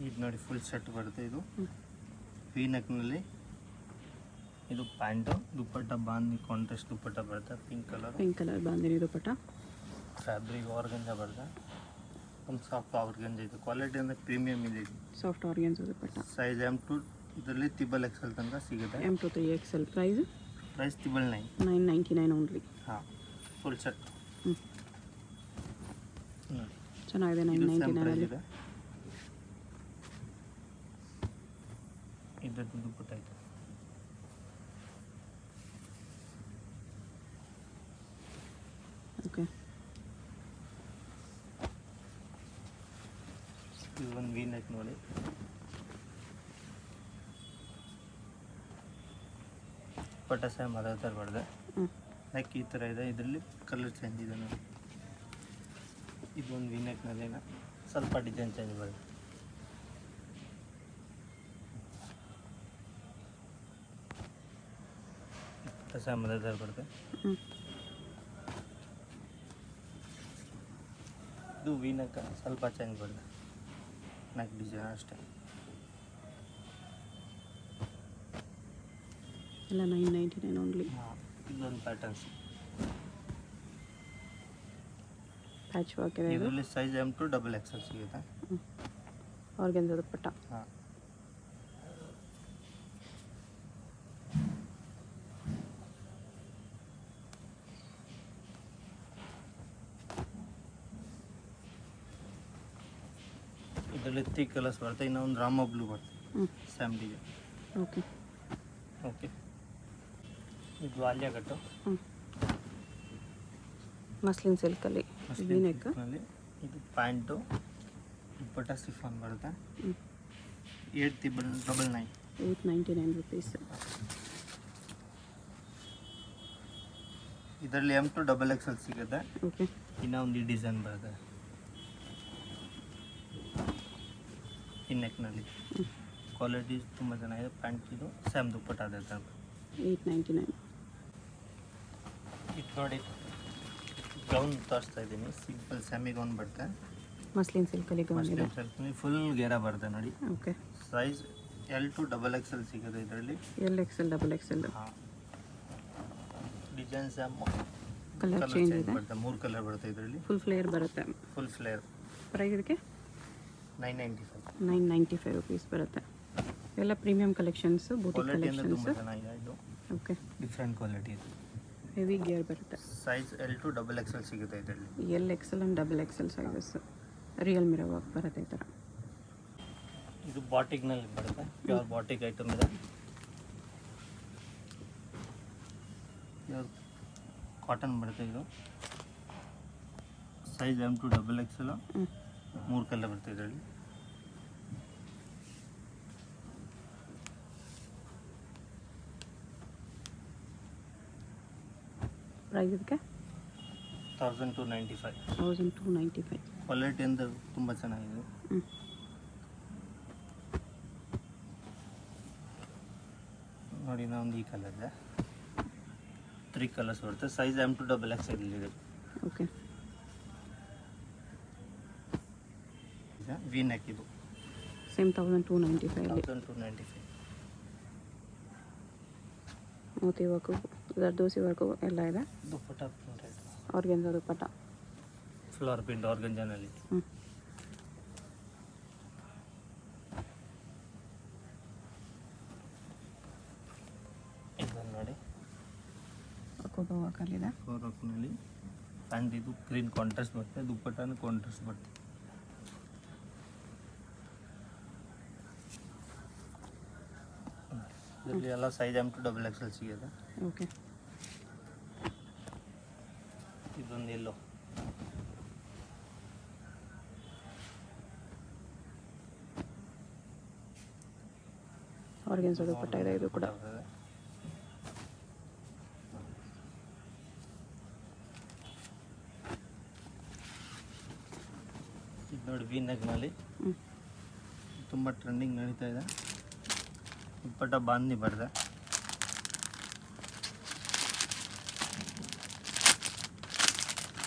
ಇದು ನೋಡಿ full set ಬರುತ್ತೆ ಇದು ಹ್ಮ್. ವಿ ನೆಕ್ನಲ್ಲಿ ಇದು ಪ್ಯಾಂಟು ದುಪ್ಪಟ್ಟ ಬಾಂದಿ ಕಾಂಟ್ರಾಸ್ಟ್ ದುಪ್ಪಟ್ಟ ಬರುತ್ತೆ pink colour pink colour bandhani dupatta fabric organza ಬರುತ್ತೆ ಒಂದು ಸಾಫ್ಟ್ ಆರ್ಗಂಜ ಇದು ಕ್ವಾಲಿಟಿ ಅಂದರೆ ಪ್ರೀಮಿಯಮ್ ಇದೆ ಇದು soft organza dupatta size M to ಇದರಲ್ಲಿ ತಿಬಲ್ ಎಕ್ಸೆಲ್ ತನಕ ಸಿಗುತ್ತೆ M to three X L price price triple nine nine ninety nine only ಹಾಂ ಫುಲ್ ಸೆಟ್ ಹ್ಞೂ ನೋಡಿ ಚೆನ್ನಾಗಿದೆ ನೈನ್ ಇದು ನೈಂಟಿ ಸೇಮ್ ಪ್ರೈಸ್ ನೈನಲ್ಲಿ ಇದೆ ಇದ್ದದ್ದು ದುಪ್ಪಟ್ಟ ಇದೆ ಓಕೆ ಇದು ಒಂದು ವಿ ನೆಕ್ ನೋಡಿ ಪಟ ಸೇಮ್ ಅದೇ ಥರ ಬರ್ತದೆ ಹ್ಞೂ ನೆಕ್ ಈ ಥರ ಇದೆ ಇದರಲ್ಲಿ ಕಲರ್ ಚೇಂಜ್ ಇದೆ ನೋಡಿ ಇದು ಒಂದು ವಿ ನೆಕ್ನಲ್ಲಿ ಸ್ವಲ್ಪ ಡಿಸೈನ್ ಚೇಂಜ್ ಬರುತ್ತೆ ಪಟ ಸೇಮ್ ಅದೇ ಥರ ಬರುತ್ತೆ ಹ್ಞೂ ಇದು ವಿ ನೆಕ್ ಸ್ವಲ್ಪ ಚೇಂಜ್ ಬರುತ್ತೆ ನೆಕ್ ಡಿಸೈನ್ ಅಷ್ಟೇ ಎಲ್ಲ ನೈನ್ ನೈಂಟಿ ನೈನ್ ಓನ್ಲಿ ಹಾಂ ಇದೊಂದು ಪ್ಯಾಟರ್ನ್ಸ್ ಪ್ಯಾಚ್ ವರ್ಕ್ ಇದೆ ಇದು ಇದರಲ್ಲಿ size M to double XL ಸಿಗುತ್ತೆ ಆರ್ಗೆನ್ಸ್ ದುಪಟ್ಟ ಹಾಂ ಇದರಲ್ಲಿ ತ್ರೀ ಕಲರ್ಸ್ ಬರುತ್ತೆ ಇನ್ನೊಂದು ರಾಮ ಬ್ಲೂ ಬರುತ್ತೆ ಹ್ಞೂ ಸ್ಯಾಮ್ ಡಿಗೆ ಓಕೆ ಓಕೆ ಇದು ಆಲಿಯಾ ಕಟ್ಟು ಹ್ಞೂ ಮಸ್ಲಿನ್ ಸಿಲ್ಕಲ್ಲಿ ವಿ ನೆಕ್ ನಲ್ಲಿ ಇದು ಪ್ಯಾಂಟು ದುಪ್ಪಟ್ಟ ಸಿಫಾನ್ ಬರುತ್ತೆ ಹ್ಞೂ eight triple double nine eight ninety nine rupees ಇದರಲ್ಲಿ ಎಮ್ ಟು ಡಬಲ್ ಎಕ್ಸೆಲ್ ಸಿಗುತ್ತೆ ಓಕೆ ಇನ್ನೂ ಒಂದು ಈ ಡಿಸೈನ್ ಬರುತ್ತೆ ಈ ನೆಕ್ನಲ್ಲಿ ಕ್ವಾಲಿಟಿ ತುಂಬ ಚೆನ್ನಾಗಿದೆ ಪ್ಯಾಂಟ್ ಇದು ಸ್ಯಾಮ್ ದುಪ್ಪಟ್ಟ ಅದೇ ಥರ ಏಯ್ಟ್ ನೈಂಟಿ ನೈನ್ ಇದು ನೋಡಿ ಗೌನ್ ತೋರಿಸ್ತಾ ಇದ್ದೀನಿ ಸಿಂಪಲ್ ಸ್ಯಾಮಿ ಗೌನ್ ಬರುತ್ತೆ ಮಸ್ಲಿನ್ ಸಿಲ್ಕಲ್ಲಿ ಗೌನ್ ಇದೆ ಫುಲ್ ಗೇರ ಬರುತ್ತೆ ನೋಡಿ okay size L to double XL ಸಿಗುತ್ತೆ ಇದರಲ್ಲಿ L X L double X L ಹಾಂ design same colour colour change change ಇದೆ ಬರುತ್ತೆ ಮೂರು ಕಲರ್ ಬರುತ್ತೆ ಇದರಲ್ಲಿ ಫುಲ್ ಫ್ಲೇಯರ್ ಬರುತ್ತೆ ಫುಲ್ ಫ್ಲೇರ್ ಪ್ರೈಸ್ ಇದಕ್ಕೆ nine ninety five nine ninety five rupees ಬರುತ್ತೆ ಎಲ್ಲ ಪ್ರೀಮಿಯಂ ಕಲೆಕ್ಷನ್ಸ್ ಬೂಟಿ ಕ್ವಾಲಿಟಿ ಅಂದರೆ ತುಂಬ ಕಲೆಕ್ಷನ್ಸ್ ಚೆನ್ನಾಗಿದೆ ಇದು ಓಕೆ ಡಿಫ್ರೆಂಟ್ ಕ್ವಾಲಿಟಿ ಇದು ಹೆವಿ ಗಿಯರ್ ಬರುತ್ತೆ size L to double XL ಸಿಗುತ್ತೆ ಇದರಲ್ಲಿ L XL and double XL sizes real mirror work ಬರುತ್ತೆ ಈ ಥರ ಇದು ಬಾಟಿಕ್ನಲ್ಲಿ ಬರುತ್ತೆ ಪ್ಯೂರ್ ಬಾಟಿಕ್ ಐಟಮ್ ಇದೆ ಪ್ಯೂರ್ ಕಾಟನ್ ಬರುತ್ತೆ ಇದು size M to double XL ಹ್ಞೂ ಮೂರು ಕಲರ್ ಬರುತ್ತೆ ಇದರಲ್ಲಿ ಪ್ರೈಸ್ ಇದಕ್ಕೆ thousand two ninety five thousand two ninety five quality ಅಂದರೆ ತುಂಬ ಚೆನ್ನಾಗಿದೆ ಹ್ಞೂ ನೋಡಿ ನಾ ಒಂದು ಈ ಕಲರ್ ಇದೆ ತ್ರೀ ಕಲರ್ಸ್ ಬರುತ್ತೆ size M to double X ಇದೆ ಓಕೆ ವಿ ನೆಕ್ ಇದು same thousand two ninety five ಅಲ್ಲಿ ತೌಸಂಡ್ ಟು ನೈಂಟಿ ಫೈವ್ ಮೋತಿ ವರ್ಕು ಜರ್ದೋಸಿ ವರ್ಕು ಎಲ್ಲ ಇದೆ dupatta printed organza dupatta flower print ಆರ್ಗಂಜಾನಲ್ಲಿ ಹ್ಞೂ ಇದನ್ನು ನೋಡಿ ಅಕೋಬ ವರ್ಕಲ್ಲಿದೆ ಫೋರ್ ವರ್ಕ್ನಲ್ಲಿ ಪ್ಯಾಂಟ್ ಇದು ಗ್ರೀನ್ ಕಾಂಟ್ರಾಸ್ಟ್ ಬರುತ್ತೆ ದುಪ್ಪಟ್ಟನು ಕಾಂಟ್ರಾಸ್ಟ್ ಬರುತ್ತೆ ಇದರಲ್ಲಿ ಎಲ್ಲ size M to double XL ಸಿಗುತ್ತೆ ಓಕೆ ಇದೊಂದು ಎಲ್ಲೋ ಆರ್ಗೆನ್ಸ ದುಪ್ಪಟ್ಟ ಇದೆ ಇದು ಕೂಡ ಬರ್ತದೆ. ಇದು ನೋಡಿ ವಿ ನೆಕ್ನಲ್ಲಿ ಹ್ಞೂ ತುಂಬ ಟ್ರೆಂಡಿಂಗ್ ನಡೀತಾ ಇದೆ ದುಪ್ಪಟ್ಟ ಬಾಂಧಿ ಬರ್ತದೆ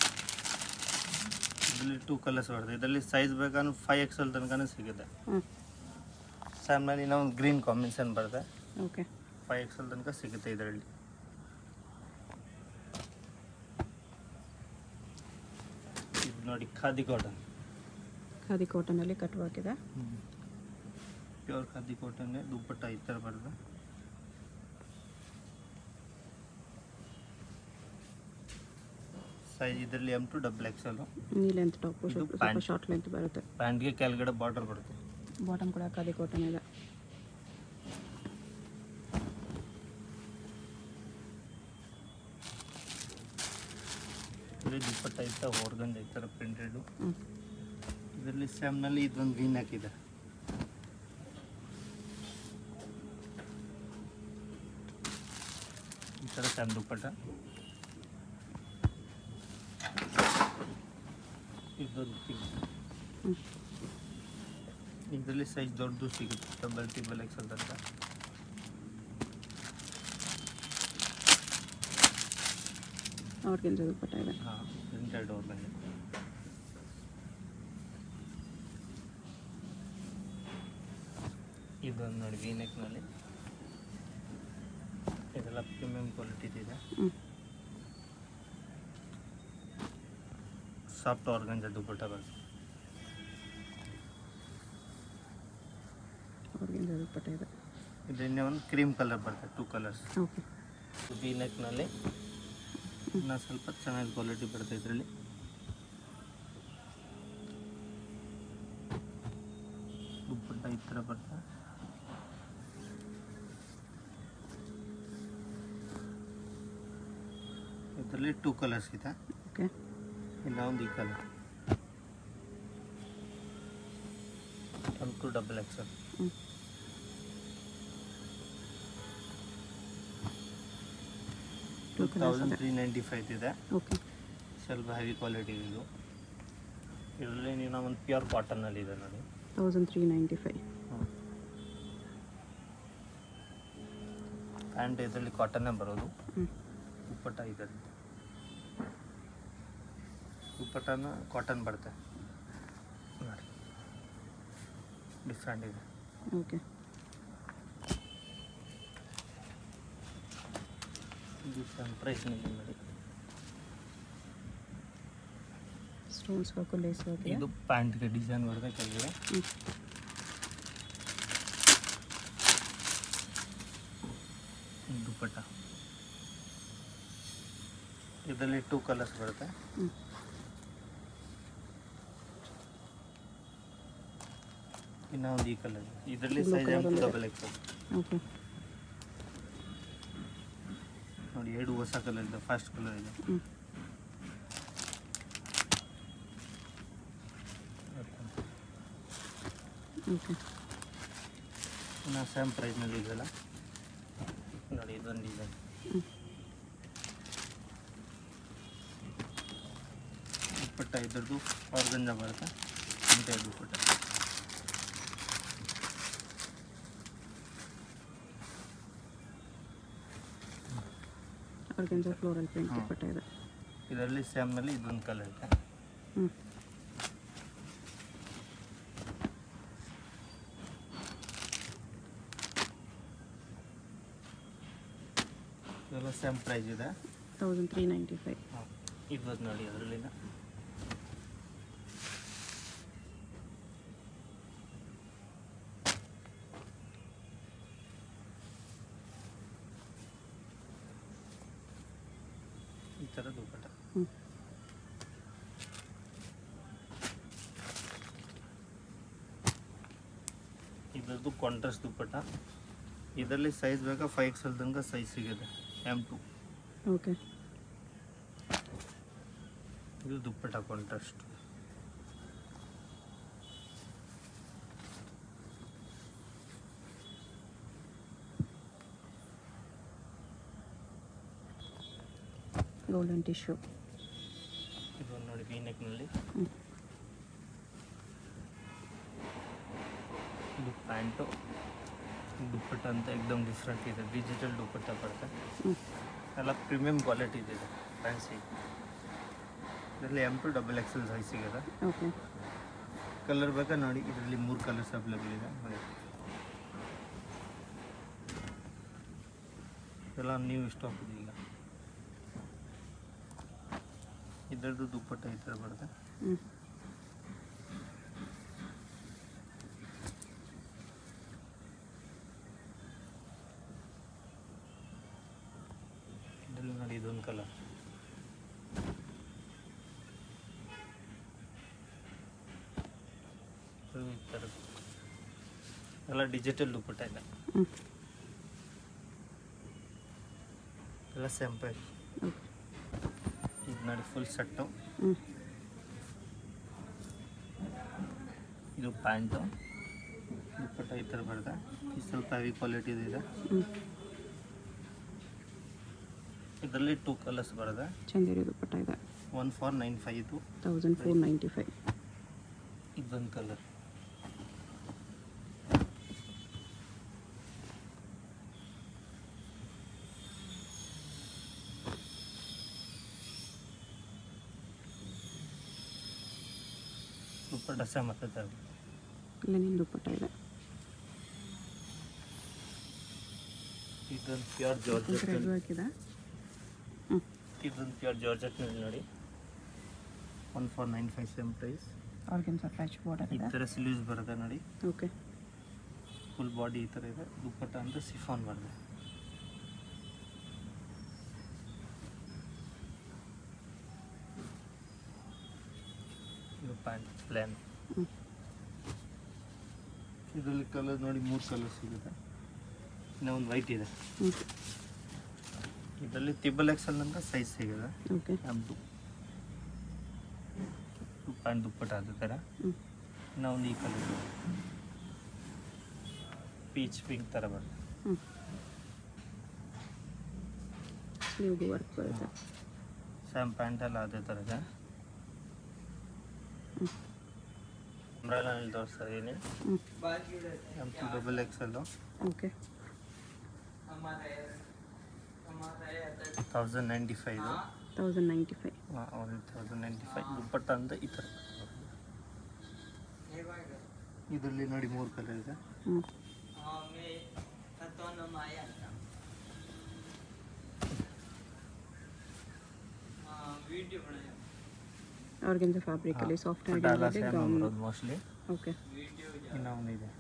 ಇದರಲ್ಲಿ ಟೂ ಕಲರ್ಸ್ ಬರ್ತದೆ ಇದರಲ್ಲಿ ಸೈಜ್ ಬೇಕಾದ್ರೆ ಫೈವ್ ಎಕ್ಸೆಲ್ ತನಕನೂ ಸಿಗುತ್ತೆ ಹ್ಞೂ ಸ್ಯಾಮ್ನಲ್ಲಿ ಇನ್ನೂ ಒಂದು ಗ್ರೀನ್ ಕಾಂಬಿನೇಷನ್ ಬರುತ್ತೆ ಓಕೆ ಫೈವ್ ಎಕ್ಸಲ್ ತನಕ ಸಿಗುತ್ತೆ ಇದರಲ್ಲಿ ಇದು ನೋಡಿ ಖಾದಿ ಕಾಟನ್ ಖಾದಿ ಕಾಟನಲ್ಲಿ ಕಟ್ಟುವಾಗಿದೆ ಪ್ಯೂರ್ ಖಾದಿ ಕಾಟನ್ನೇ ದುಪ್ಪಟ್ಟ ಈ ಥರ ಬರುತ್ತೆ ಸೈಜ್ ಇದರಲ್ಲಿ M to double XL knee length top ಇದು ಸ್ವಲ್ಪ pant. ಶಾರ್ಟ್ ಲೆಂತ್ ಬರುತ್ತೆ ಪ್ಯಾಂಟ್ಗೆ ಕೆಳಗಡೆ ಬಾರ್ಡರ್ ಬರುತ್ತೆ ಬಾಟಮ್ ಕೂಡ ಖಾದಿ ಕಾಟನ್ ಇದೆ ಇದರಲ್ಲಿ ದುಪ್ಪಟ್ಟ ಇತ್ತ ಹೊರ್ಗಂಜ ಈ ಥರ ಪ್ರಿಂಟೆಡು ಹ್ಞೂ ಇದರಲ್ಲಿ ಸ್ಯಾಮ್ನಲ್ಲಿ ಇದೊಂದು ಗ್ರೀನ್ ಹಾಕಿದೆ ಈ ಥರ ಸ್ಯಾಮ್ ದುಪ್ಪಟ್ಟ ಇದೊಂದು ಪಿಂಕ್ ಹ್ಞೂ ಇದರಲ್ಲಿ ಸೈಜ್ ದೊಡ್ಡದು ಸಿಗುತ್ತೆ ಡಬಲ್ ಟಿಬಲ್ ಎಕ್ಸಲ್ ತನಕ ಆರ್ಗೆನ್ಸ ದುಪ್ಪಟ್ಟ ಇದೆ ಹಾಂ ಪ್ರಿಂಟೆಡ್ ಹೊರ್ಗಂಜ ಇದೊಂದು ನೋಡಿ ವಿ ನೆಕ್ನಲ್ಲಿ ಇದೆಲ್ಲ ಪ್ರೀಮಿಯಂ ಕ್ವಾಲಿಟಿದಿದೆ ಹ್ಞೂ ಸಾಫ್ಟ್ ಆರ್ಗಂಜ ದುಪ್ಪಟ್ಟ ಬರುತ್ತೆ ಆರ್ಗೆನ್ಸ ದುಪ್ಪಟ್ಟ ಇದೆ ಇದರಿಂದ ಒಂದು ಕ್ರೀಮ್ ಕಲರ್ ಬರ್ತದೆ ಟೂ ಕಲರ್ಸ್ ಓಕೆ ವಿ ನೆಕ್ನಲ್ಲಿ ಇನ್ನು ಸ್ವಲ್ಪ ಚೆನ್ನಾಗಿ ಕ್ವಾಲಿಟಿ ಬರುತ್ತೆ ಇದರಲ್ಲಿ ದುಪ್ಪಟ್ಟ ಈ ಥರ ಬರ್ತದೆ ಇದರಲ್ಲಿ ಟೂ ಕಲರ್ಸ್ ಇದೆ ಓಕೆ ಇಲ್ಲ ಒಂದು ಈ colour one to double XL ಹ್ಞೂ ಟೂ Two colours ತೌಸಂಡ್ ಇದೆ. ತ್ರೀ ನೈಂಟಿ ಫೈವ್ ಇದೆ ಓಕೆ ಸ್ವಲ್ಪ ಹೆವಿ ಕ್ವಾಲಿಟಿ ಇದು ಇದರಲ್ಲಿ ನೀವು ಒಂದು ಪ್ಯೂರ್ ಕಾಟನ್ನಲ್ಲಿ ಇದೆ ನೋಡಿ thousand three ninety five pant ಇದರಲ್ಲಿ ಕಾಟನ್ನೇ ಬರೋದು ಹ್ಞೂ ದುಪ್ಪಟ್ಟ ಇದರಲ್ಲಿ ದುಪ್ಪಟ್ಟನ ಕಾಟನ್ ಬರುತ್ತೆ ನೋಡಿ ಡಿಫ್ರೆಂಟ್ ಇದೆ ಓಕೆ ಡಿಫ್ರೆಂಟ್ ಪ್ರೈಸ್ನಲ್ಲಿ ನೋಡಿ ಸ್ಟೋನ್ಸ್ ವರ್ಕು ಲೇಸ್ ವರ್ಕ್ ಇದು ಪ್ಯಾಂಟ್ಗೆ ಡಿಸೈನ್ ಬರುತ್ತೆ ಕೆಳಗಡೆ ಹ್ಞೂ ದುಪ್ಪಟ್ಟ ಇದರಲ್ಲಿ ಟೂ ಕಲರ್ಸ್ ಬರುತ್ತೆ ಹ್ಞೂ ಇನ್ನ ಒಂದು ಈ ಕಲರ್ ಇದರಲ್ಲಿ Blue ಸೈಜ್ colour ಎಮ್ ಅಲ್ಲಿ ಇದೆ. ಡಬಲ್ ಎಕ್ಸಲ್ ಓಕೆ ನೋಡಿ ಎರಡು ಹೊಸ ಕಲರ್ ಇದೆ ಫಸ್ಟ್ ಕಲರ್ ಇದೆ ಹ್ಞೂ ಓಕೆ ಇನ್ನು ಸೇಮ್ ಪ್ರೈಸ್ನಲ್ಲಿ ಇದೆಲ್ಲ ನೋಡಿ ಇದೊಂದು ಡಿಸೈನ್ ಹ್ಞೂ ದುಪ್ಪಟ್ಟ ಇದ್ರದ್ದು ಆರ್ಗಂಜ ಬರುತ್ತೆ ಇಂಥ ದುಪ್ಪಟ್ಟ ಆರ್ಗೆನ್ಸ ಫ್ಲೋರಲ್ ಪ್ರಿಂಟ್ ಹಾ. ದುಪ್ಪಟ್ಟ ಇದೆ ಇದರಲ್ಲಿ ಸ್ಯಾಮ್ನಲ್ಲಿ ಇದೊಂದು ಕಲರ್ ಇದೆ ಹ್ಞೂ ಇದೆಲ್ಲ ಸೇಮ್ ಪ್ರೈಸ್ ಇದೆ ತೌಸಂಡ್ ತ್ರೀ ನೈಂಟಿ ಫೈವ್ ಇದ್ಬೋದು ನೋಡಿ ಅದರಲ್ಲಿನ ಈ ಥರ ದುಪ್ಪಟ್ಟ ಹ್ಞೂ ಇದರದ್ದು ಕಾಂಟ್ರಾಸ್ಟ್ ದುಪ್ಪಟ್ಟ ಇದರಲ್ಲಿ ಸೈಜ್ ಬೇಕಾ ಫೈವ್ ಎಕ್ಸೆಲ್ ತನಕ ಸೈಜ್ ಸಿಗುತ್ತೆ ಎಮ್ ಟು ಓಕೆ ಇದು ದುಪ್ಪಟ್ಟ ಕಾಂಟ್ರಾಸ್ಟ್ ಗೋಲ್ಡನ್ ಟಿಶ್ಯೂ ಇದು ನೋಡಿ ವಿ ನೆಕ್ನಲ್ಲಿ ಹ್ಞೂ ಇದು ಪ್ಯಾಂಟು ದುಪ್ಪಟ್ಟ ಅಂತ ಎಕ್ದಮ್ ಡಿಫ್ರೆಂಟ್ ಇದೆ ಡಿಜಿಟಲ್ ದುಪ್ಪಟ್ಟ ಬರುತ್ತೆ ಹ್ಞೂ ಎಲ್ಲ ಪ್ರೀಮಿಯಂ ಕ್ವಾಲಿಟಿ ಇದೆ ಫ್ಯಾನ್ಸಿ ಇದರಲ್ಲಿ M to double XL size ಸಿಗುತ್ತೆ ಓಕೆ ಕಲರ್ ಬೇಕಾ ನೋಡಿ ಇದರಲ್ಲಿ ಮೂರು ಕಲರ್ಸ್ ಅವೈಲೇಬಲ್ ಇದೆ ನೋಡಿ ಎಲ್ಲ ನೀವು ಇಷ್ಟ ಹಾಕೋದು ಈಗ ಇದರದ್ದು ದುಪ್ಪಟ್ಟ ಈ ಥರ ಬರುತ್ತೆ ಹ್ಞೂ ಇದರಲ್ಲಿ ನೋಡಿ ಇದೊಂದು ಕಲರ್ ಈ ಥರ ಎಲ್ಲ ಡಿಜಿಟಲ್ ದುಪ್ಪಟ್ಟ ಇದೆ ಹ್ಞೂ ಎಲ್ಲ ಸ್ಯಾಂಪಲ್ ಓಕೆ ಇದು ನೋಡಿ ಫುಲ್ ಸೆಟ್ಟು ಹ್ಞೂ ಇದು ಪ್ಯಾಂಟು ದುಪ್ಪಟ್ಟ ಈ ಥರ ಬರುತ್ತೆ ಇದು ಸ್ವಲ್ಪ ಹೆವಿ ಕ್ವಾಲಿಟಿ ಇದೆ ಹ್ಞೂ ಇದರಲ್ಲಿ ಟೂ ಕಲರ್ಸ್ ಬರುತ್ತೆ ಚಂದೇರಿ ದುಪ್ಪಟ್ಟ ಇದೆ ಒನ್ ಫಾರ್ ನೈನ್ ಫೈವ್ ಇದು ತೌಸಂಡ್ ಫೋರ್ ನೈಂಟಿ ಫೈವ್ ಇದೊಂದು ಕಲರ್ ದುಪ್ಪಟ್ಟ ಮತ್ತೆ ಇಲ್ಲ ನಿನ್ನ ದುಪ್ಪಟ್ಟ ಇದೆ ಇದೊಂದು ಪ್ಯೂರ್ ಜಾರ್ಜೆಟ್ ರೆಡ್ ಹಾಕಿದೆ ಹ್ಞೂ ಇದೊಂದು ಪ್ಯೂರ್ ಜಾರ್ಜೆಟ್ನಲ್ಲಿ ನೋಡಿ one four nine five same price organza patch border ಈ ಇದೆ ಥರ ಸ್ಲೀವ್ಸ್ ಬರುತ್ತೆ ನೋಡಿ ಓಕೆ ಫುಲ್ ಬಾಡಿ ಈ ಥರ ಇದೆ ದುಪ್ಪಟ್ಟ ಅಂತ ಸಿಫಾನ್ ಬರುತ್ತೆ ಇದು ಪ್ಯಾಂಟ್ ಪ್ಲ್ಯಾನ್ ಹ್ಞೂ ಇದರಲ್ಲಿ ಕಲರ್ ನೋಡಿ ಮೂರು ಕಲರ್ ಸಿಗುತ್ತೆ ಇನ್ನೂ ಒಂದು ವೈಟ್ ಇದೆ ಹ್ಞೂ ಇದರಲ್ಲಿ ಟಿಬಲ್ ಎಕ್ಸೆಲ್ ಅಂತ ಸೈಜ್ ಸಿಗುತ್ತೆ ಓಕೆ ನಮ್ಮದು ಪ್ಯಾಂಟ್ ದುಪ್ಪಟ್ಟ ಅದೇ ಥರ ಹ್ಞೂ ಇನ್ನೂ ಒಂದು ಈ ಕಲರ್ ಪೀಚ್ ಪಿಂಕ್ ಥರ ಬರುತ್ತೆ ಹ್ಞೂ ಸ್ಲೀವ್ಗೂ ವರ್ಕ್ ಬರುತ್ತೆ ಸೇಮ್ ಪ್ಯಾಂಟ್ ಎಲ್ಲ ಅದೇ ಥರ ಇದೆ ಹ್ಞೂ ಅಂಬ್ರೆಲಾನಲ್ಲಿ ತೋರಿಸ್ತಾ ಇದ್ದೀನಿ ಹ್ಞೂ M to double XL okay thousand ninety five thousand ninety five one thousand ninety five dupatta ಅಂತ ಈ ಥರ ಇದರಲ್ಲಿ ನೋಡಿ ಮೂರು ಕಲರ್ ಇದೆ ಹ್ಞೂ ಆರ್ಗೆನ್ಸ ಫ್ಯಾಬ್ರಿಕಲ್ಲಿ ಸಾಫ್ಟ್ ಎಲ್ಲ ಆಗಿ ಸೇಮ್ ಗೌನ್ ಬರೋದು ಮೋಸ್ಟ್ಲಿ ಓಕೆ ಇನ್ನೂ ಒಂದು ಇದೆ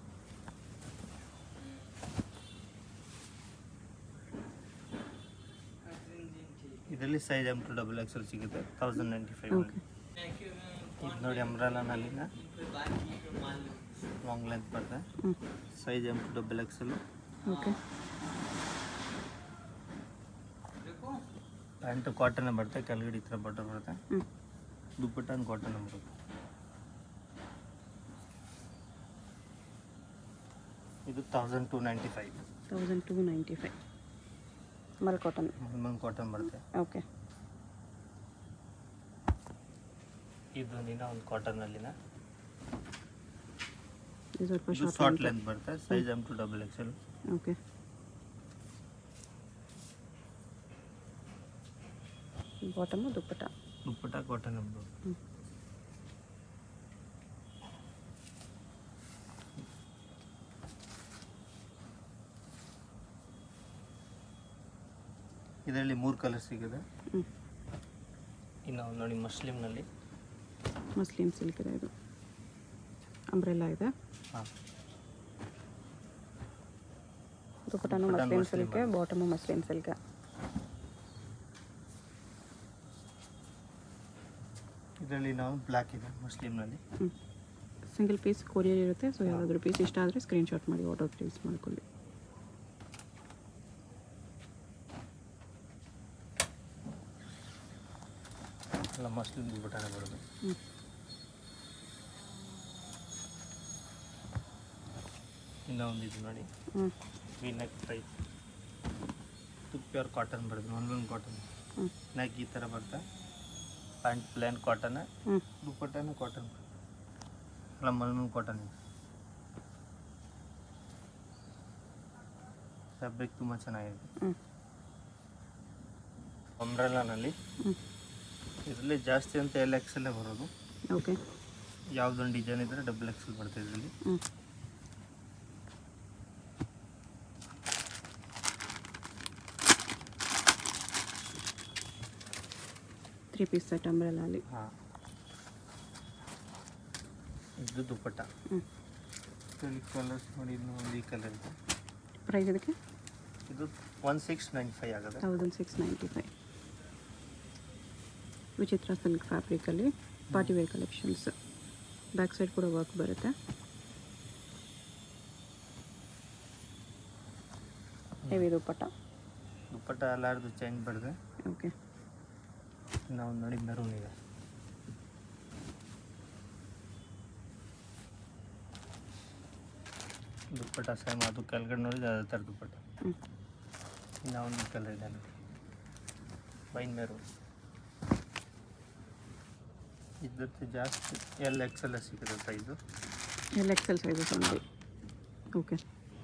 ಇದರಲ್ಲಿ size M to double XL ಸಿಗುತ್ತೆ ತೌಸಂಡ್ ನೈಂಟಿ ಫೈವ್ ಓಕೆ ಇದು ನೋಡಿ ಅಂಬ್ರೆಲಾನಲ್ಲಿನ ಲಾಂಗ್ ಲೆಂತ್ ಬರುತ್ತೆ ಹ್ಞೂ size M to double XL okay pant cotton ಬರುತ್ತೆ ಕೆಳಗಡೆ ಈ ಥರ ಬಟ್ಟೆ ಬರುತ್ತೆ ಹ್ಞೂ ದುಪ್ಪಟ್ಟ ಕಾಟನ್ ಬರುತ್ತೆ ಇದು thousand two ninety five thousand two ninety five ಮಲ್ ಕಾಟನ್ ಮಲ್ಮಲ್ ಕಾಟನ್ ಬರುತ್ತೆ ಓಕೆ ಇದು ಇನ್ನೂ ಒಂದು ಕಾಟನಲ್ಲಿನ ಇದು ಸ್ವಲ್ಪ ಇದು ಶಾರ್ಟ್ ಶಾರ್ಟ್ ಲೆಂತ್ ಬರುತ್ತೆ size M to double XL okay bottom dupatta dupatta cotton ಎಂಬುದು ಹ್ಞೂ ಇದರಲ್ಲಿ ಮೂರು ಕಲರ್ ಸಿಗುತ್ತೆ ಹ್ಞೂ ಇನ್ನು ಒಂದು ನೋಡಿ ಮಸ್ಲಿಮ್ನಲ್ಲಿ ಮಸ್ಲಿನ್ ಸಿಲ್ಕ್ ಇದೆ ಇದು ಅಂಬ್ರೆಲ್ಲ ಇದೆ ಹಾಂ ದುಪ್ಪಟ್ಟನು dupatta muslin muslin silk bottom muslin silk ಇದರಲ್ಲಿ ನಾವು ಬ್ಲ್ಯಾಕ್ ಇದೆ ಮುಸ್ಲಿಮ್ನಲ್ಲಿ ಹ್ಞೂ ಸಿಂಗಲ್ ಪೀಸ್ ಕೊರಿಯರ್ ಇರುತ್ತೆ ಸೊ ಯಾವುದಾದ್ರೂ ಪೀಸ್ ಇಷ್ಟ ಆದರೆ ಸ್ಕ್ರೀನ್ಶಾಟ್ ಮಾಡಿ ಆರ್ಡರ್ ಪ್ಲೇಸ್ ಮಾಡ್ಕೊಳ್ಳಿ ಎಲ್ಲ ಮಸ್ಲಿಮ್ ದುಪ್ಪಟ್ಟನೇ ಬರೋದು ಹ್ಞೂ ಇನ್ನೂ ಒಂದು ಇದು ನೋಡಿ ಹ್ಞೂ ವಿ ನೆಕ್ ಟೈಪ್ ಇದು ಪ್ಯೂರ್ ಕಾಟನ್ ಬರುತ್ತೆ ಒನ್ ಕಾಟನ್ ಹ್ಞೂ ನೆಕ್ ಈ ಥರ ಬರುತ್ತೆ ಪ್ಯಾಂಟ್ ಪ್ಲೇನ್ ಕಾಟನ್ ಹ್ಞೂ ದುಪ್ಪಟ್ಟನೂ ಕಾಟನ್ ಎಲ್ಲ ಮಲ್ಮಲ್ ಕಾಟನ್ ಇದೆ ಫ್ಯಾಬ್ರಿಕ್ ತುಂಬ ಚೆನ್ನಾಗಿದೆ ಹ್ಞೂ ಅಂಬ್ರೆಲಾನಲ್ಲಿ ಹ್ಞೂ ಇದರಲ್ಲಿ ಜಾಸ್ತಿ ಅಂತ ಎಲ್ ಎಕ್ಸೆಲ್ಲೇ ಬರೋದು ಓಕೆ ಯಾವುದೊಂದು ಡಿಸೈನ್ ಇದ್ದರೆ ಡಬಲ್ ಎಕ್ಸೆಲ್ ಬರ್ತದೆ ಇದರಲ್ಲಿ ಹ್ಞೂ ತ್ರೀ ಪೀಸ್ ಸೆಟ್ ಅಂಬ್ರೆಲ್ಲ ಅಲ್ಲಿ ಹಾಂ ಇದು ದುಪ್ಪಟ್ಟ ಹ್ಞೂ ಕಲರ್ಸ್ ನೋಡಿ ಇನ್ನು ಒಂದು ಈ ಕಲರ್ ಇದೆ ಪ್ರೈಸ್ ಇದಕ್ಕೆ ಇದು ಒನ್ ಸಿಕ್ಸ್ ನೈನ್ ಫೈವ್ ಆಗುತ್ತೆ thousand six ninety five Vichitra silk ಫ್ಯಾಬ್ರಿಕಲ್ಲಿ party wear collections back side ಕೂಡ ವರ್ಕ್ ಬರುತ್ತೆ ಹೆವಿ ದುಪ್ಪಟ್ಟ ದುಪ್ಪಟ್ಟ ಎಲ್ಲಾರ್ದು ಚೇಂಜ್ ಬರ್ತದೆ ಓಕೆ ನಾವು ನೋಡಿ ಮೆರೂನ್ ಇದೆ ದುಪ್ಪಟ್ಟ ಸೇಮ್ ಅದು ಕೆಳಗಡೆ ನೋಡಿದ್ರೆ ಅದೇ ಥರ ದುಪ್ಪಟ್ಟ ಹ್ಞೂ ಇನ್ನು ಒಂದು ಕಲರ್ ಇದೆ ನೋಡಿ ವೈನ್ ಮೆರೂನ್ ಇದ್ರದ್ದು ಜಾಸ್ತಿ ಎಲ್ ಎಕ್ಸೆಲ್ ಸಿಗುತ್ತೆ ಸೈಜು ಎಲ್ಲ ಎಕ್ಸೆಲ್ ಸೈಜಸ್ ನೋಡಿ ಓಕೆ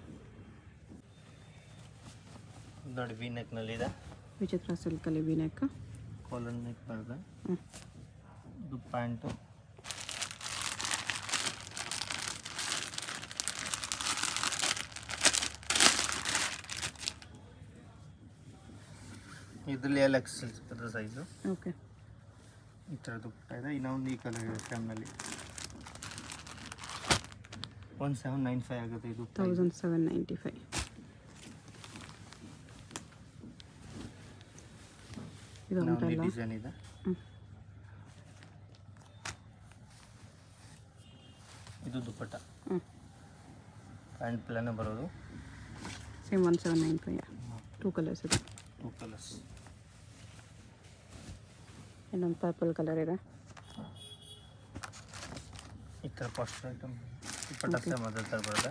ನೋಡಿ ವಿ ನೆಕ್ನಲ್ಲಿ ಇದೆ ವಿಚಿತ್ರ ಸಿಲ್ಕಲ್ಲಿ ವಿ ನೆಕ್ ಕಾಲರ್ ನೆಕ್ ಬರ್ತದೆ ಹ್ಞೂ ಇದು ಪ್ಯಾಂಟು ಇದರಲ್ಲಿ ಎಲ್ ಎಕ್ಸೆಲ್ ಸಿಗುತ್ತೆ ಸೈಜು ಓಕೆ ಈ ಥರ ದುಪ್ಪಟ್ಟ ಇದೆ ಇನ್ನೊಂದು ಈ ಕಲರ್ ಇದೆ ಸ್ಯಾಮ್ನಲ್ಲಿ ಒನ್ ಸೆವೆನ್ ನೈನ್ ಫೈವ್ ಆಗುತ್ತೆ ಇದು price. Thousand seven ninety five ಇದು ಇನ್ನೊಂದು ಅಂಬ್ರೆಲ್ಲ ಡಿಸೈನ್ ಇದೆ ಹ್ಞೂ ಇದು ದುಪ್ಪಟ್ಟ ಹ್ಞೂ ಪ್ಯಾಂಟ್ ಪ್ಲಾನೇ ಬರೋದು same one seven nine five two colours ಇದೆ ಟೂ ಕಲರ್ಸ್ ಇನ್ನೊಂದು ಪರ್ಪಲ್ ಕಲರ್ ಇದೆ ಈ ಥರ ಫಸ್ಟ್ ಐಟಮ್ ದುಪ್ಪಟ್ಟ ಸೇಮ್ ಅದೇ ಥರ ಬರುತ್ತೆ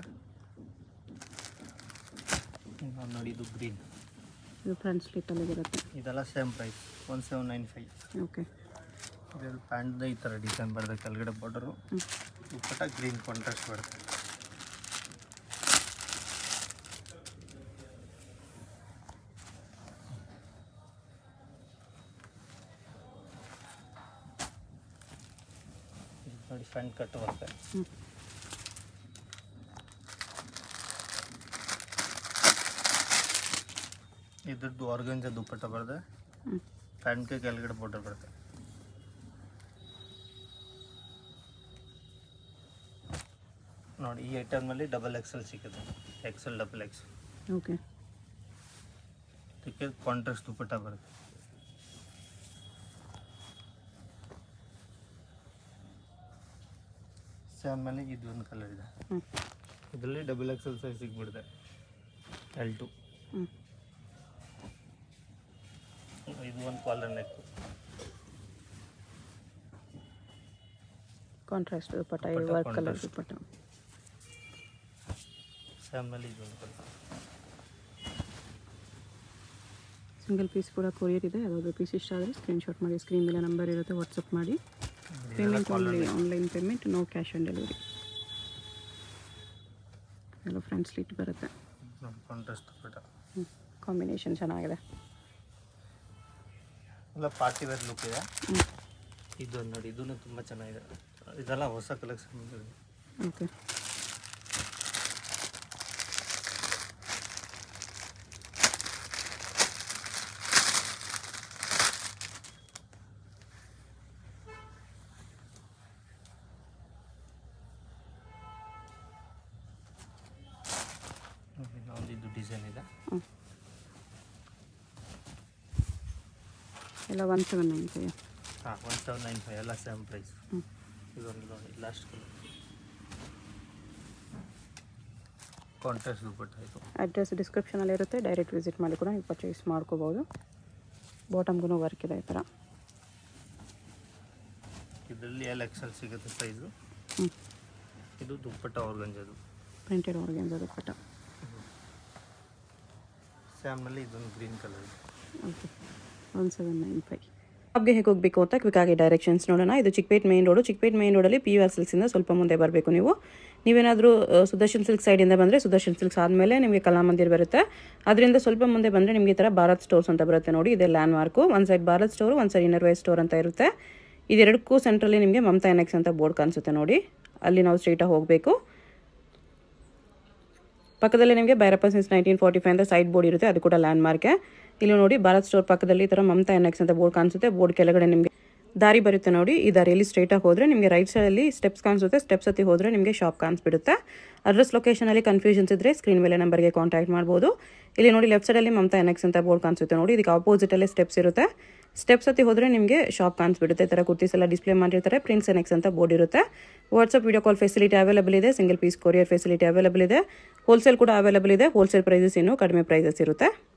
ಇನ್ನೊಂದು ನೋಡಿ ಇದು ಗ್ರೀನ್ ಇದು ಫ್ರಂಟ್ ಸ್ಲೀಟಲ್ಲಿ ಬರುತ್ತೆ ಇದೆಲ್ಲ same price one seven nine five okay ಇದರಲ್ಲಿ ಪ್ಯಾಂಟ್ದ ಈ ಥರ ಡಿಸೈನ್ ಬರುತ್ತೆ ಕೆಳಗಡೆ ಬಾರ್ಡರು ಹ್ಞೂ ದುಪ್ಪಟ್ಟ ಗ್ರೀನ್ ಕಾಂಟ್ರಾಸ್ಟ್ ಬರುತ್ತೆ ಇದು ನೋಡಿ ಫ್ರಂಟ್ ಕಟ್ ಬರುತ್ತೆ ಹ್ಞೂ ಇದ್ರದ್ದು ಆರ್ಗಂಜ ದುಪ್ಪಟ್ಟ ಬರುತ್ತೆ ಹ್ಞೂ ಪ್ಯಾಂಟ್ಗೆ ಕೆಳಗಡೆ ಬಾರ್ಡರ್ ಬರುತ್ತೆ ನೋಡಿ ಈ ಐಟಮ್ನಲ್ಲಿ ಡಬಲ್ ಎಕ್ಸೆಲ್ ಸಿಗುತ್ತೆ ಎಕ್ಸೆಲ್ ಡಬಲ್ ಎಕ್ಸ್ ಓಕೆ ಇದಕ್ಕೆ ಕಾಂಟ್ರಾಸ್ಟ್ ದುಪ್ಪಟ್ಟ ಬರುತ್ತೆ ಸೇಮ್ ಮೇಲೆ ಇದು ಒಂದು ಕಲರ್ ಇದೆ ಹ್ಞೂ ಇದರಲ್ಲಿ ಡಬಲ್ ಎಕ್ಸೆಲ್ ಸೈಜ್ ಸಿಗ್ಬಿಡುತ್ತೆ ಎಲ್ ಟು ಹ್ಞೂ ಇದು ಒಂದು ಕಾಲರ್ ನೆಕ್ ಕಾಂಟ್ರಾಸ್ಟ್ ದುಪ್ಪಟ್ಟ ಇದು dupatta work colour contrast. Dupatta same ಮೇಲೆ ಇದು ಒಂದು ಕಲರ್ ಸಿಂಗಲ್ ಪೀಸ್ ಕೂಡ ಕೊರಿಯರ್ ಇದೆ ಯಾವುದಾದ್ರು ಪೀಸ್ ಇಷ್ಟ ಆದರೆ ಸ್ಕ್ರೀನ್ಶಾಟ್ ಮಾಡಿ ಸ್ಕ್ರೀನ್ ಮೇಲೆ ನಂಬರ್ ಇರುತ್ತೆ ವಾಟ್ಸಪ್ ಮಾಡಿ payment only online payment no cash on delivery ಎಲ್ಲ ಫ್ರೆಂಡ್ ಸ್ಲೀಟ್ ಬರುತ್ತೆ ಕಾಂಟ್ರಾಸ್ಟ್ ದುಪ್ಪಟ್ಟ ಕಾಂಬಿನೇಷನ್ ಚೆನ್ನಾಗಿದೆ ಎಲ್ಲ ಪಾರ್ಟಿ ವೇರ್ ಲುಕ್ ಇದೆ ಹ್ಞೂ ಇದು ನೋಡಿ ಇದೂ ತುಂಬ ಚೆನ್ನಾಗಿದೆ ಇದೆಲ್ಲ ಹೊಸ ಕಲೆಕ್ಷನ್ ಓಕೆ ಒಂದು ಇದು ಡಿಸೈನ್ ಇದೆ ಹ್ಞೂ ಎಲ್ಲ ಒನ್ ಸೆವೆನ್ ನೈನ್ ಫೈವ್ ಹಾಂ ಒನ್ ಸೆವೆನ್ ನೈನ್ ಫೈವ್ ಎಲ್ಲ ಸೇಮ್ ಪ್ರೈಸ್ ಹ್ಞೂ ಇದೊಂದು ನೋಡಿ ಲಾಸ್ಟ್ ಕಲರ್ ಕಾಂಟ್ರಾಸ್ಟ್ ದುಪ್ಪಟ್ಟ ಇದು ಅಡ್ರೆಸ್ ಡಿಸ್ಕ್ರಿಪ್ಷನಲ್ಲಿ ಇರುತ್ತೆ ಡೈರೆಕ್ಟ್ ವಿಸಿಟ್ ಮಾಡಿ ಕೂಡ ನೀವು ಪರ್ಚೇಸ್ ಮಾಡ್ಕೋಬೋದು ಬಾಟಮ್ಗೂ ವರ್ಕ್ ಇದೆ ಈ ಥರ ಇದರಲ್ಲಿ ಎಲ್ ಎಕ್ಸೆಲ್ ಸಿಗುತ್ತೆ ಸೈಜು ಹ್ಞೂ ಇದು ದುಪ್ಪಟ್ಟ ಆರ್ಗಂಜದು ಪ್ರಿಂಟೆಡ್ ಆರ್ಗೆನ್ಸ್ ದುಪ್ಪಟ್ಟ ಸ್ಯಾಮ್ನಲ್ಲಿ ಇದೊಂದು ಗ್ರೀನ್ ಕಲರ್ ಇದೆ okay one seven nine five ಶಾಪ್ಗೆ ಹೇಗೆ ಹೋಗಬೇಕು ಅಂತ ಕ್ವಿಕ್ ಆಗಿ ಡೈರೆಕ್ಷನ್ಸ್ ನೋಡೋಣ ಇದು Chickpet main road Chickpet main ರೋಡಲ್ಲಿ ಪಿ ಯು ಆರ್ ಸಿಲ್ಕ್ಸಿಂದ ಸ್ವಲ್ಪ ಮುಂದೆ ಬರಬೇಕು ನೀವು ನೀವೇನಾದರೂ ಸುದರ್ಶನ್ ಸಿಲ್ಕ್ ಸೈಡಿಂದ ಬಂದರೆ ಸುದರ್ಶನ್ ಸಿಲ್ಕ್ಸ್ ಆದಮೇಲೆ ನಿಮಗೆ ಕಲಾಮಂದಿರ್ ಬರುತ್ತೆ ಅದರಿಂದ ಸ್ವಲ್ಪ ಮುಂದೆ ಬಂದರೆ ನಿಮಗೆ ಈ ಥರ ಭಾರತ್ ಸ್ಟೋರ್ಸ್ ಅಂತ ಬರುತ್ತೆ ನೋಡಿ ಇದೆ ಲ್ಯಾಂಡ್ ಮಾರ್ಕು ಒಂದು ಸೈಡ್ ಭಾರತ್ ಸ್ಟೋರ್ ಒಂದು ಸೈಡ್ ಇನ್ನರ್ ವೈಸ್ ಸ್ಟೋರ್ ಅಂತ ಇರುತ್ತೆ ಇದೆರಡಕ್ಕೂ ಸೆಂಟ್ರಲ್ಲಿ ನಿಮಗೆ ಮಮತಾ ಎನೆಕ್ಸ್ ಅಂತ ಬೋರ್ಡ್ ಕಾಣಿಸುತ್ತೆ ನೋಡಿ ಅಲ್ಲಿ ನಾವು ಸ್ಟ್ರೈಟಾಗಿ ಹೋಗಬೇಕು ಪಕ್ಕದಲ್ಲಿ ನಿಮಗೆ Bhairappa since nineteen forty five ಅಂತ ಸೈಡ್ ಬೋರ್ಡ್ ಇರುತ್ತೆ ಅದು ಕೂಡ ಲ್ಯಾಂಡ್ ಮಾರ್ಕೆ ಇಲ್ಲಿ ನೋಡಿ ಭಾರತ್ ಸ್ಟೋರ್ ಪಕ್ಕದಲ್ಲಿ ಈ ಥರ ಮಮತಾ ಎನ್ಎಕ್ಸ್ ಅಂತ ಬೋರ್ಡ್ ಕಾಣಿಸುತ್ತೆ ಬೋರ್ಡ್ ಕೆಳಗಡೆ ನಿಮಗೆ ದಾರಿ ಬರುತ್ತೆ ನೋಡಿ ಈ ದಾರಿಯಲ್ಲಿ ಸ್ಟ್ರೈಟಾಗಿ ಹೋದರೆ ನಿಮಗೆ ರೈಟ್ ಸೈಡಲ್ಲಿ ಸ್ಟೆಪ್ಸ್ ಕಾಣಿಸುತ್ತೆ ಸ್ಟೆಪ್ಸ್ ಹತ್ತಿ ಹೋದರೆ ನಿಮಗೆ ಶಾಪ್ ಕಾಣಿಸ್ಬಿಡುತ್ತೆ ಅಡ್ರೆಸ್ ಲೊಕೇಶನಲ್ಲಿ ಕನ್ಫ್ಯೂಷನ್ಸ್ ಇದ್ದರೆ ಸ್ಕ್ರೀನ್ ಮೇಲೆ ನಂಬರ್ಗೆ ಕಾಂಟ್ಯಾಕ್ಟ್ ಮಾಡ್ಬೋದು ಇಲ್ಲಿ ನೋಡಿ ಲೆಫ್ಟ್ ಸೈಡಲ್ಲಿ ಮಮತಾ ಎನ್ಎಕ್ಸ್ ಅಂತ ಬೋರ್ಡ್ ಕಾಣಿಸುತ್ತೆ ನೋಡಿ ಇದಕ್ಕೆ ಆಪೋಸಿಟಲ್ಲೇ ಸ್ಟೆಪ್ಸ್ ಇರುತ್ತೆ ಸ್ಟೆಪ್ಸ್ ಹತ್ತಿ ಹೋದರೆ ನಿಮಗೆ ಶಾಪ್ ಕಾಣಿಸ್ಬಿಡುತ್ತೆ ಈ ಥರ ಕುರ್ತೀಸ್ ಎಲ್ಲ ಡಿಸ್ಪ್ಲೇ ಮಾಡಿರ್ತಾರೆ ಪ್ರಿನ್ಸ್ ಎನ್ಎಕ್ಸ್ ಅಂತ ಬೋರ್ಡ್ ಇರುತ್ತೆ WhatsApp video call facility available ಇದೆ single piece courier facility available ಇದೆ ಹೋಲ್ಸೇಲ್ ಕೂಡ ಅವೈಲೇಬಲ್ ಇದೆ ಹೋಲ್ಸೇಲ್ ಪ್ರೈಸಸ್ ಇನ್ನೂ ಕಡಿಮೆ ಪ್ರೈಸಸ್ ಇರುತ್ತೆ